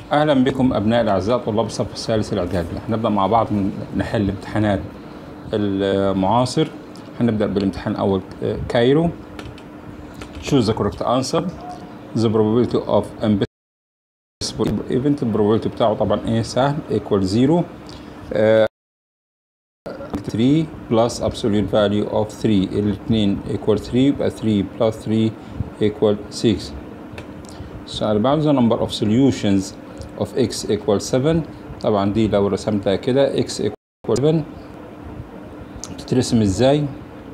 أهلا بكم أبناء الأعزاء طلاب الصف الثالث الإعدادي هنبدأ مع بعض نحل امتحانات المعاصر هنبدأ بالامتحان الأول كايرو choose the correct answer the probability of impossible event البروبابيلتي بتاعه طبعا ايه سهل equal 0 uh, 3 plus absolute value of 3 الاثنين equal 3 يبقى 3 plus 3 equal 6 السؤال بعد the number of solutions of x equal 7 طبعا دي لو رسمتها كده x equal 7 بتترسم ازاي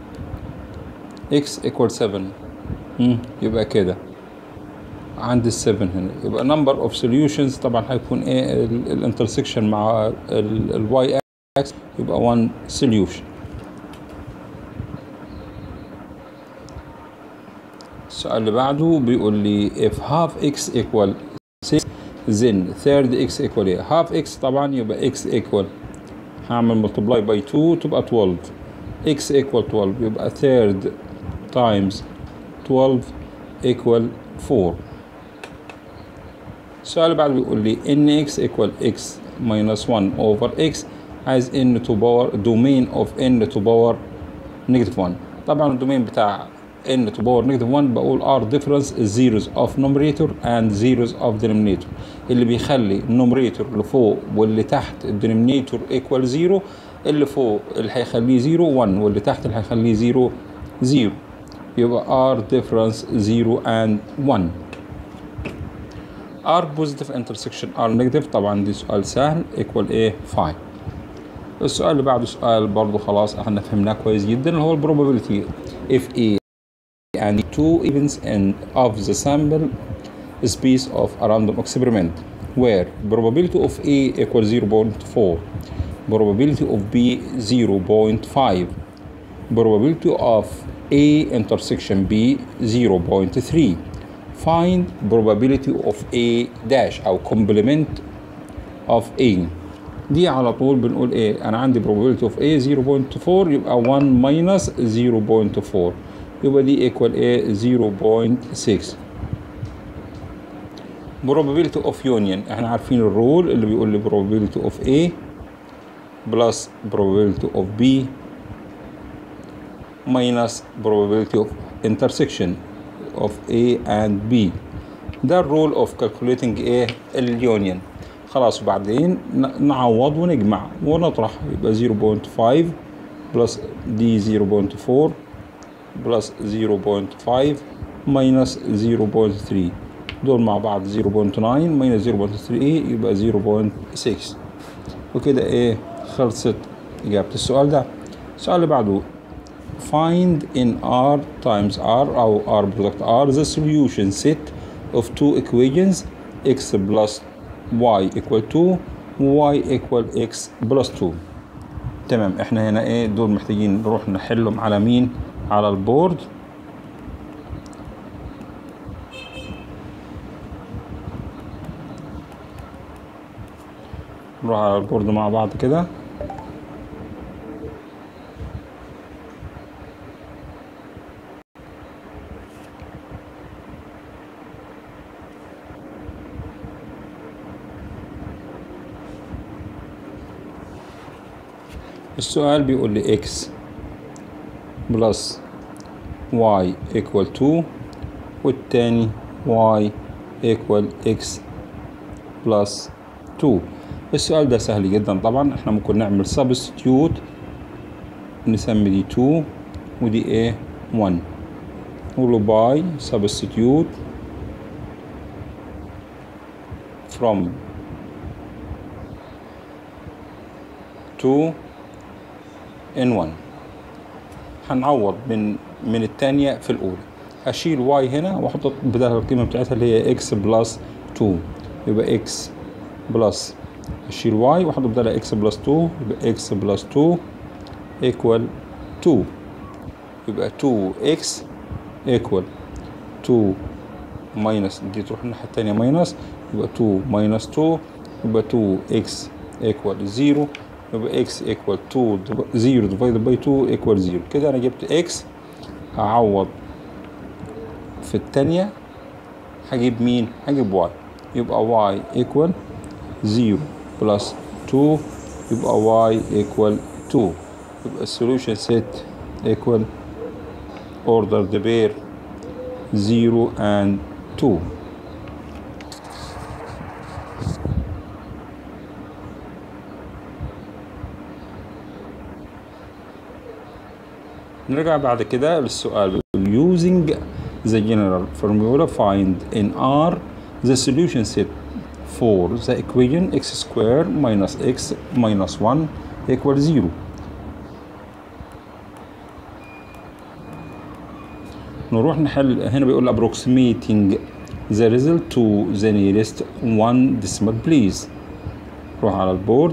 x equal 7 مم. يبقى كده عند ال 7 هنا يبقى number of solutions طبعا هيكون ايه الانترسكشن مع الواي اكس يبقى 1 solution السؤال اللي بعده بيقول لي if half x equal 6 then third x equal ايه half x طبعا يبقى x equal هعمل multiply by 2 تبقى 12 x equal 12 يبقى third times 12 equal 4 السؤال اللي بعده بيقول لي ان x equal x minus 1 over x عايز n to power domain of n to power negative 1 طبعا الدومين بتاع n to power negative 1 بقول r difference zeros of numerator and zeros of denominator اللي بيخلي النومريتور اللي فوق واللي تحت الدينومينيتور equal 0 اللي فوق اللي هيخليه 0 1 واللي تحت اللي هيخليه 0 0 يبقى r difference 0 and 1 r positive intersection r negative طبعا دي سؤال سهل equal ايه 5 السؤال اللي بعده سؤال برضو خلاص احنا فهمناه كويس جدا اللي هو probability if a and two events in of the sample space of a random experiment where probability of A equals 0.4 probability of B 0.5 probability of A intersection B 0.3 find probability of A dash أو complement of A دي على طول بنقول ايه انا عندي probability of A 0.4 يبقى 1 minus 0.4 يبقى دي equal ايه 0.6 probability of union احنا عارفين الرول اللي بيقول لي probability of A plus probability of B minus probability of intersection of A and B ده الرول of calculating ايه اليونيون خلاص وبعدين نعوض ونجمع ونطرح يبقى 0.5 بلس دي 0.4 بلس 0.5 ماينس 0.3 دول مع بعض 0.9 ماينس 0.3 يبقى 0.6 وكده ايه خلصت اجابة السؤال ده السؤال اللي بعده find in r times r او r product r the solution set of two equations x plus y equal 2 y equal x plus 2 تمام احنا هنا ايه دول محتاجين نروح نحلهم على مين على البورد نروح على البورد مع بعض كده السؤال بيقول لي x بلس y equal 2 والتاني y equal x بلس 2 السؤال ده سهل جدا طبعا احنا ممكن نعمل substitute نسمي دي 2 ودي ايه 1 نقول له باي substitute from 2 in 1 هنعوض من من الثانية في الأولى أشيل واي هنا وأحط بدل القيمة بتاعتها اللي هي إكس بلس 2 يبقى إكس بلس أشيل واي وأحط بدلها إكس بلس 2 يبقى إكس بلس 2 إيكوال 2 يبقى 2 إكس إيكوال 2 ماينس دي تروح الناحية التانية ماينس يبقى 2 ماينس 2 يبقى 2 إكس إيكوال 0 يبقى x equal 2 0 divided by 2 equal 0 كده انا جبت x هعوض في التانية هجيب مين هجيب y يبقى y equal 0 plus 2 يبقى y equal 2 يبقى السوليوشن set equal order the pair 0 and 2 نرجع بعد كده للسؤال using the general formula find in R the solution set for the equation x square minus x minus 1 equal 0 نروح نحل هنا بيقول approximating the result to the nearest one decimal place روح على البورد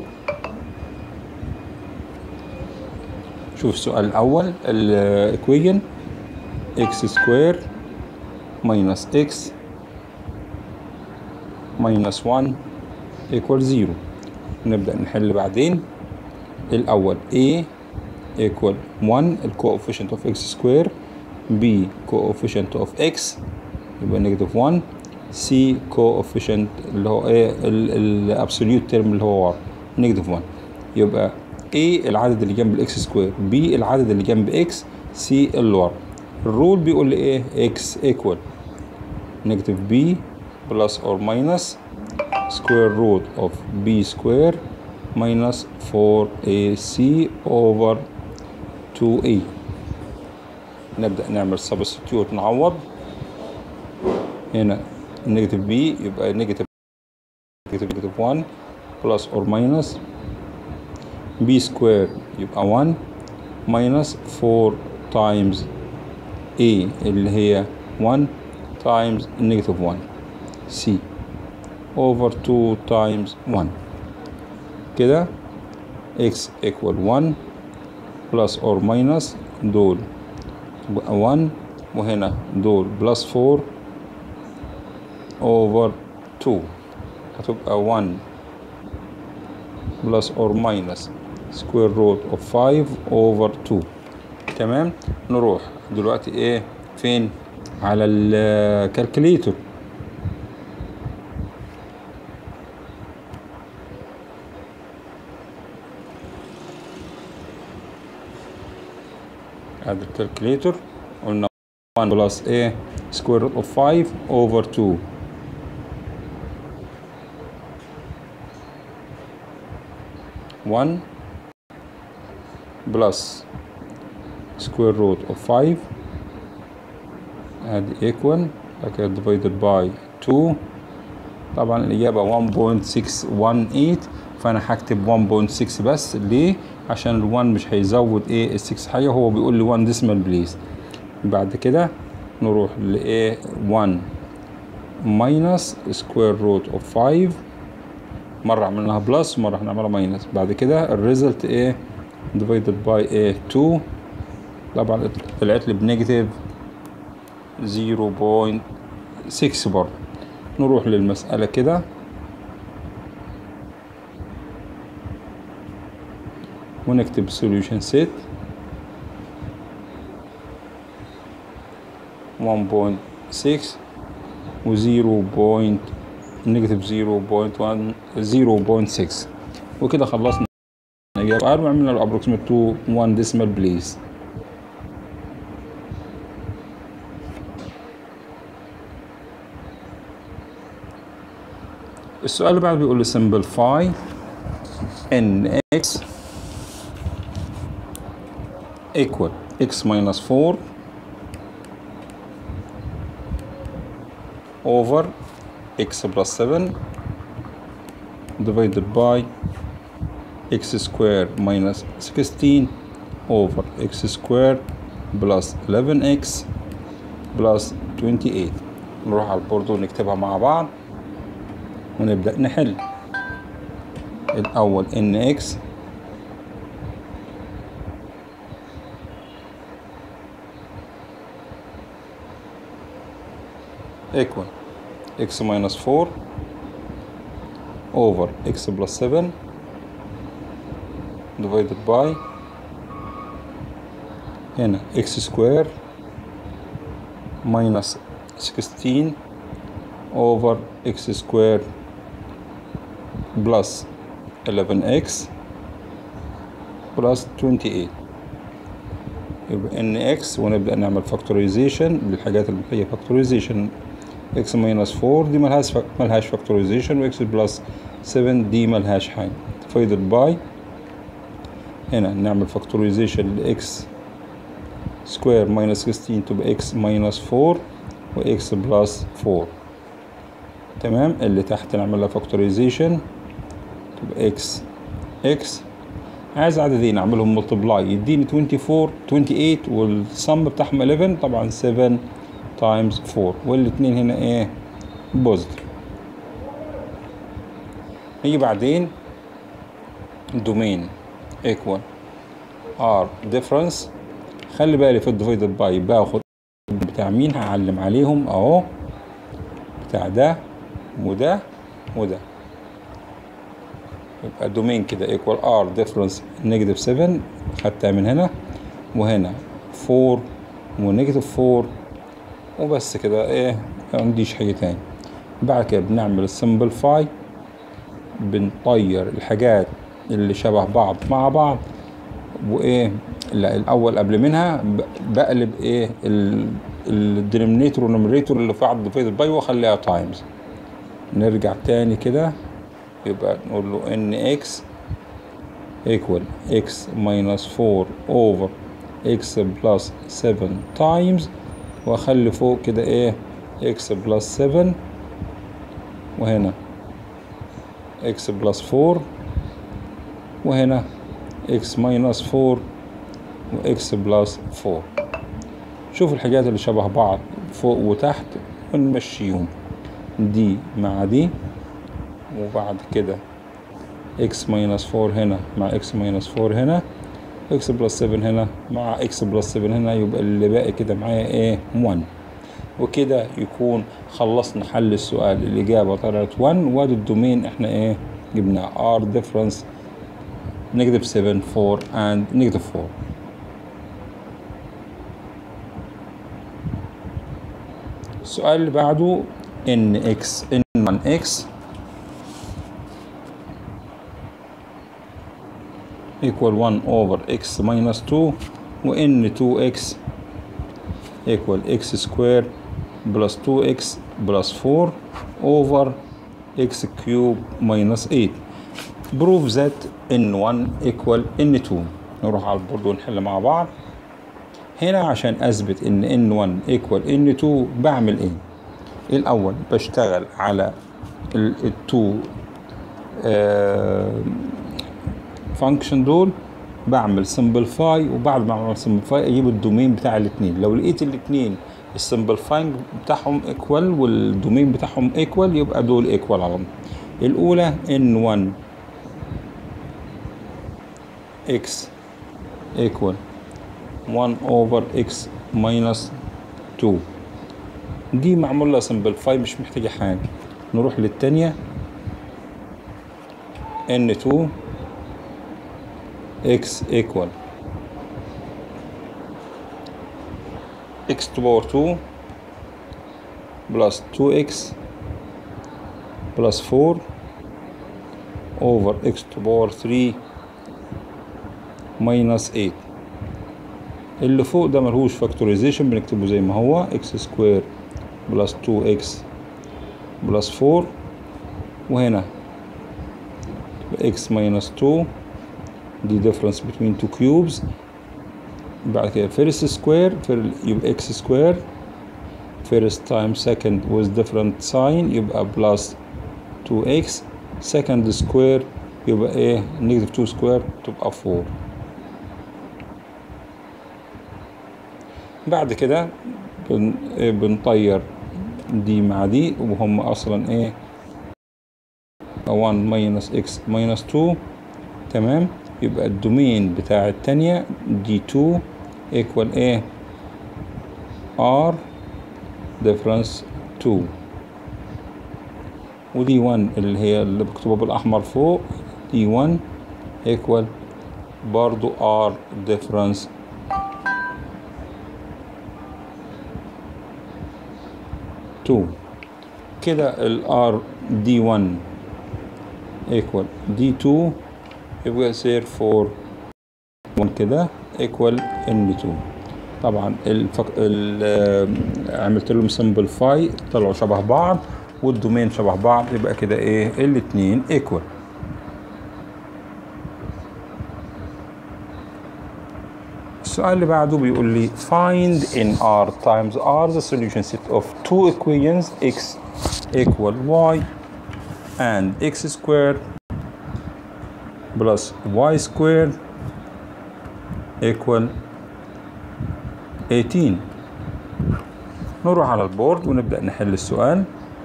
شوف السؤال الأول الإكويجن x سكوير minus x minus 1 equal 0 نبدأ نحل بعدين الأول a equal 1 ال coefficient of x square b coefficient of x يبقى negative 1 c coefficient اللي هو ايه الابسوليوت تيرم اللي هو negative 1 يبقى A العدد اللي جنب الاكس سكوير B العدد اللي جنب اكس C اللي ورا الرول بيقول لي ايه x equal negative B plus or minus square root of B square minus 4AC over 2A نبدأ نعمل substitute نعوض هنا negative B يبقى negative negative 1 plus or minus b square يبقى 1 minus 4 times a اللي هي 1 times negative 1 c over 2 times 1 كده x equal 1 plus or minus دول يبقى 1 وهنا دول plus 4 over 2 هتبقى 1 plus or minus square root of 5 over 2 تمام نروح دلوقتي ايه فين على الكالكوليتر هذا الكالكوليتر قلنا 1 plus a square root of 5 over 2 1 plus square root of 5 ادي equal بعد كده divided by 2 طبعا الإجابة 1.618 فأنا هكتب 1.6 بس ليه؟ عشان ال 1 مش هيزود ايه ال 6 حاجة هو بيقول لي 1 decimal place بعد كده نروح ل 1 minus square root of 5 مرة عملناها بلس مرة هنعملها ماينس بعد كده الريزلت ايه divided by ايه 2 طبعا طلعت لي بنيجاتيف 0.6 برضه نروح للمسألة كده ونكتب solution set 1.6 و 0. نيجاتيف 0.1 0.6 وكده خلصنا الإجابة وعملنا الأبروكسيميت تو 1 ديسمال بليز السؤال اللي بعده بيقول لي simplify ان x equal x minus 4 over x plus 7 divided by x square minus 16 over x square plus 11x plus 28 نروح على البورد ونكتبها مع بعض ونبدأ نحل الأول ان x equal x minus 4 over x plus 7 divided by هنا x square minus 16 over x square plus 11x plus 28 يبقى ان اكس ونبدأ نعمل فاكتورايزيشن للحاجات اللي هي فاكتورايزيشن اكس ماينس 4 دي ملهاش فا... ملهاش فاكتورايزيشن واكس بلس 7 دي ملهاش حاجة divided باي هنا نعمل فاكتورايزيشن لاكس سكوير ماينس 16 تبقى اكس ماينس 4 واكس بلس 4 تمام اللي تحت نعمل لها فاكتورايزيشن تبقى اكس اكس عايز عددين اعملهم ملتبلاي يديني 24 28 والصم بتاعهم 11 طبعا 7 تايمز 4 والاثنين هنا ايه بوزيتيف نيجي بعدين دومين ايكوال ار ديفرنس خلي بالي في الديفايدد باي باخد بتاع مين هعلم عليهم اهو بتاع ده وده وده يبقى دومين كده ايكوال ار ديفرنس نيجاتيف 7 خدتها من هنا وهنا 4 ونيجاتيف 4 وبس كده ايه ما عنديش حاجه تاني بعد كده بنعمل السمبلفاي بنطير الحاجات اللي شبه بعض مع بعض وايه لا الاول قبل منها بقلب ايه الدينومينيتور والنوميريتور اللي في بعض ديفايدد باي واخليها تايمز نرجع تاني كده يبقى نقول له ان اكس equal x minus 4 over x plus 7 times واخلي فوق كده ايه x plus 7 وهنا x plus 4 وهنا x minus 4 و x plus 4 شوف الحاجات اللي شبه بعض فوق وتحت ونمشيهم دي مع دي وبعد كده x minus 4 هنا مع x minus 4 هنا x plus 7 هنا مع x plus 7 هنا يبقى اللي باقي كده معايا ايه 1 وكده يكون خلصنا حل السؤال الإجابة طلعت 1 وادي الدومين احنا ايه جبناه r difference negative 7 4 and negative 4 السؤال اللي بعده ان x ان 1 x equal 1 over x minus 2 و n 2x equal x square plus 2x plus 4 over x cube minus 8 prove that n1 equal n2 نروح على البورد ونحل مع بعض هنا عشان اثبت ان n1 equal n2 بعمل ايه الاول بشتغل على التو فانكشن دول بعمل سمبلفاي وبعد ما اعمل سمبلفاي اجيب الدومين بتاع الاثنين لو لقيت الاثنين السمبلفاينج بتاعهم ايكوال والدومين بتاعهم ايكوال يبقى دول ايكوال على الاولى ان 1 اكس ايكوال 1 اوفر اكس ماينس 2 دي معمول لها سمبلفاي مش محتاجه حاجه نروح للتانية ان 2 x equal x to power 2 plus 2x plus 4 over x to power 3 minus 8 اللي فوق ده ملهوش فاكتورايزيشن بنكتبه زي ما هو x سكوير بلس 2x بلس 4 وهنا x minus 2 دي difference between two cubes بعد كده first square يبقى x square first time second with different sign يبقى plus 2x second square يبقى ايه negative 2 square تبقى 4 بعد كده بن إيه بنطير دي مع دي وهم اصلا ايه 1 minus x minus 2 تمام يبقى الدومين بتاع التانية دي 2 equal ايه r difference 2 ودي 1 اللي هي اللي مكتوبة بالأحمر فوق دي 1 equal برضو r difference 2 كده ال R D1 equal D2 يبقى therefore 1 كده equal N2 طبعا الفق... ال... آه، عملت لهم سمبلفاي طلعوا شبه بعض والدومين شبه بعض يبقى كده ايه الاتنين equal السؤال اللي بعده بيقول لي find in R times R the solution set of two equations x equal y and x squared plus y squared equal 18 نروح على البورد ونبدأ نحل السؤال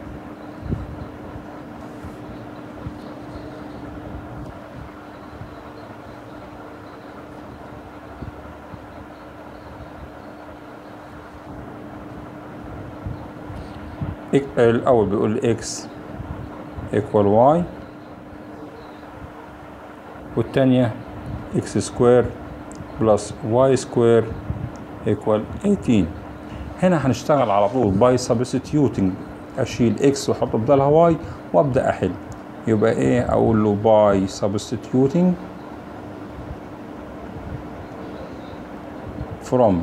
إك- الأول بيقول x equal y والتانية x square plus y square equal 18 هنا هنشتغل على طول by substituting أشيل x وأحط بدالها y وأبدأ أحل يبقى إيه أقول له by substituting from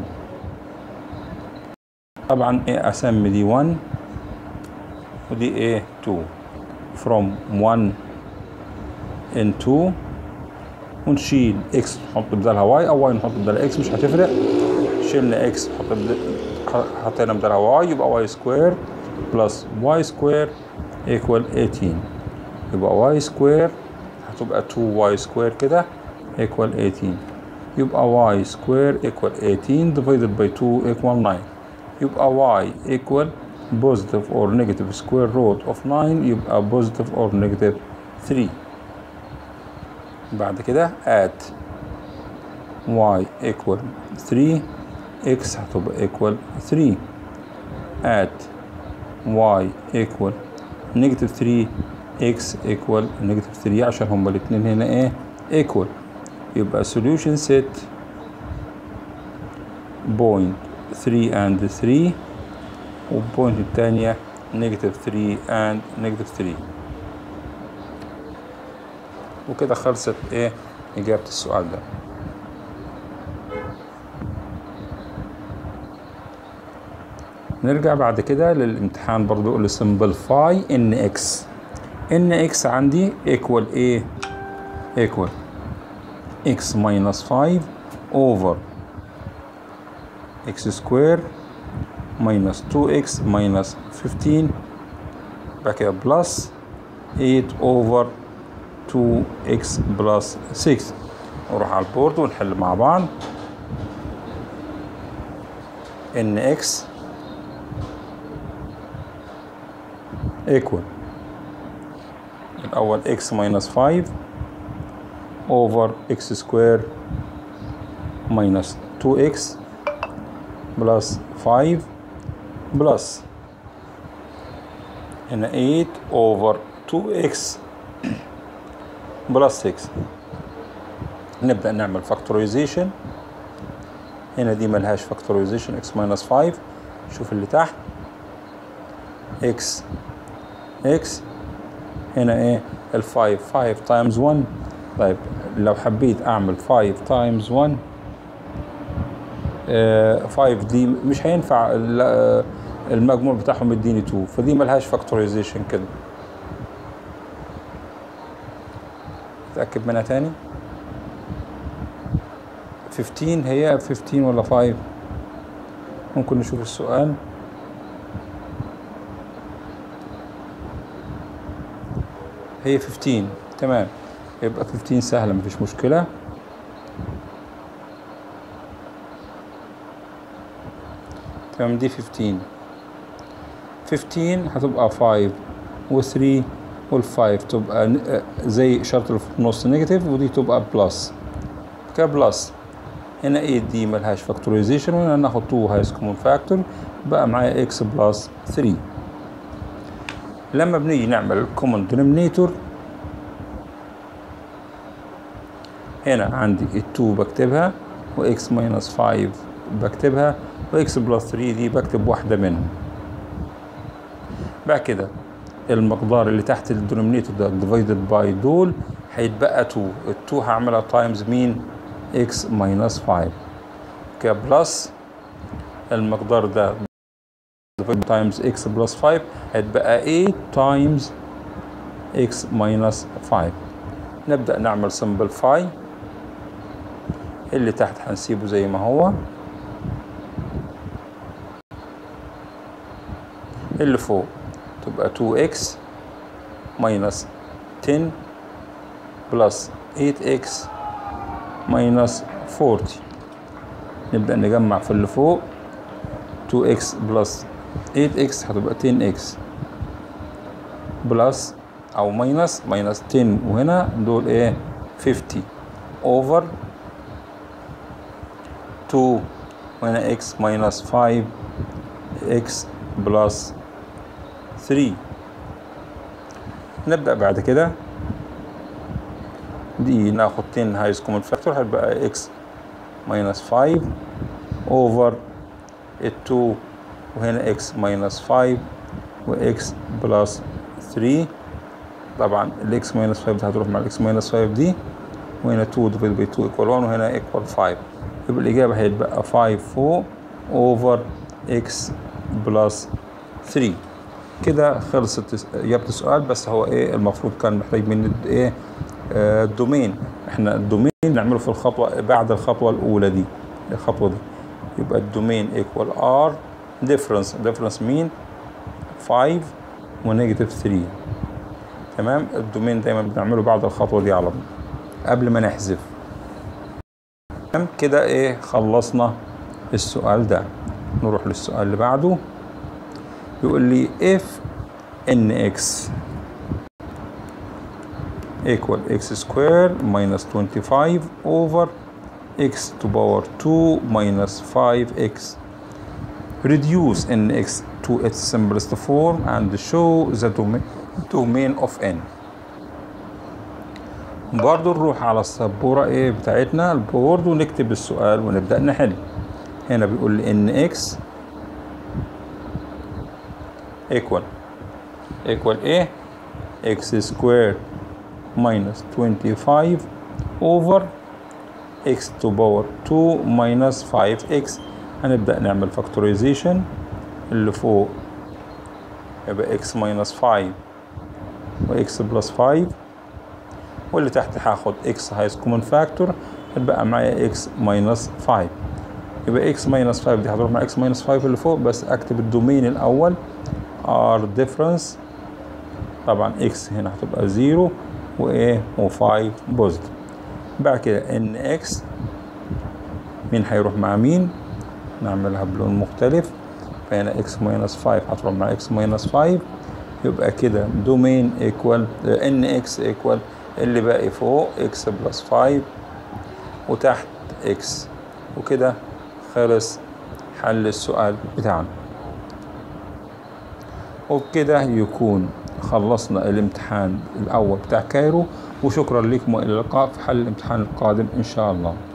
طبعا إيه أسمي دي 1 ودي ايه 2 from 1 in 2 ونشيل x نحط بدالها y او y نحط بدالها x مش هتفرق شيلنا x نحط بدال- حطينا بدالها y يبقى y سكوير بلس y سكوير equal 18 يبقى y سكوير هتبقى 2y سكوير كده equal 18 يبقى y سكوير equal 18 divided by 2 equal 9 يبقى y equal positive or negative square root of 9 يبقى positive or negative 3 بعد كده add y equal 3 x هتبقى equal 3 add y equal negative 3 x equal negative 3 عشان هما الاتنين هنا ايه equal يبقى solution set point 3 and 3 والبوينت التانية نيجاتيف 3 and نيجاتيف 3 وكده خلصت ايه إجابة السؤال ده نرجع بعد كده للامتحان برضو يقول لي simplify ان اكس ان اكس عندي equal ايه equal x minus 5 over x square minus 2x minus 15 بعد كده بلس 8 over 2x plus 6 نروح على البورد ونحل مع بعض ان x equal الأول x minus 5 over x square minus 2x plus 5 بلس هنا 8 over 2x بلس 6 نبدأ نعمل فاكتورايزيشن هنا دي ملهاش فاكتورايزيشن x minus 5 شوف اللي تحت x x هنا ايه ال 5 5 times 1 طيب لو حبيت اعمل 5 times 1 5 دي مش هينفع ال- آه، المجموع بتاعهم يديني 2 فدي ملهاش فاكتورايزيشن كده اتاكد منها تاني 15 هي 15 ولا 5 ممكن نشوف السؤال هي 15 تمام يبقى 15 سهلة مفيش مشكلة تمام دي 15 15 هتبقى 5 و3 وال5 تبقى ن- آه، زي إشارة اللي في النص نيجاتيف ودي تبقى بلس كده بلس هنا 8 دي ملهاش فاكتورايزيشن وهنا ناخد 2 هايست كومون فاكتور بقى معايا اكس بلس 3 لما بنيجي نعمل الكومون دينومينيتور هنا عندي ال 2 بكتبها واكس ماينس 5 بكتبها واكس بلس 3 دي بكتب واحدة منهم بعد كده المقدار اللي تحت الدينومينيتور ده ديفايدد باي دول هيتبقى 2 ال 2 هعملها تايمز مين x ماينس 5 كده بلس المقدار ده تايمز x بلس 5 هيتبقى 8 تايمز x ماينس 5 نبدأ نعمل simplify اللي تحت هنسيبه زي ما هو اللي فوق تبقى 2x minus 10 plus 8x minus 40 نبدأ نجمع في اللي فوق 2x plus 8x هتبقى 10x بلس أو minus minus 10 وهنا دول إيه 50 over 2 وهنا x minus 5 x plus 3 نبدأ بعد كده دي ناخد 10 هايست كومن فاكتور هتبقى x minus 5 over ال 2 وهنا x minus 5 و x plus 3 طبعا ال x minus 5 دي هتروح مع ال x minus 5 دي وهنا 2 divided by 2 equal 1 وهنا equal 5 يبقى الإجابة هيتبقى 5 فوق over x plus 3 كده خلصت إجابة السؤال بس هو إيه المفروض كان محتاج مني إيه آه الدومين إحنا الدومين نعمله في الخطوة بعد الخطوة الأولى دي الخطوة دي يبقى الدومين equal r difference difference مين 5 ونيجاتيف 3 تمام الدومين دايما بنعمله بعد الخطوة دي على طول قبل ما نحذف تمام كده ايه خلصنا السؤال ده نروح للسؤال اللي بعده يقول لي if nx equal x square minus 25 over x to power 2 minus 5x reduce nx to its simplest form and show the domain, domain of n برضو نروح على السبورة ايه بتاعتنا البورد ونكتب السؤال ونبدأ نحل هنا بيقول لي ان x equal equal ايه x square minus 25 over x to power 2 minus 5x هنبدأ نعمل factorization اللي فوق يبقى x minus 5 و x plus 5 واللي تحت هاخد x highest common factor هتبقى معايا x minus 5 يبقى x minus 5 دي هتروح مع x minus 5 اللي فوق بس اكتب الدومين الاول r difference طبعا x هنا هتبقى 0 وايه و5 بوزيتيف بعد كده ان x مين هيروح مع مين نعملها بلون مختلف فهنا x minus 5 هتروح مع x minus 5 يبقى كده دومين ايكوال ان x ايكوال اللي باقي فوق x بلس 5 وتحت x وكده خلص حل السؤال بتاعنا وبكده يكون خلصنا الامتحان الأول بتاع كايرو وشكرا لكم وإلى اللقاء في حل الامتحان القادم إن شاء الله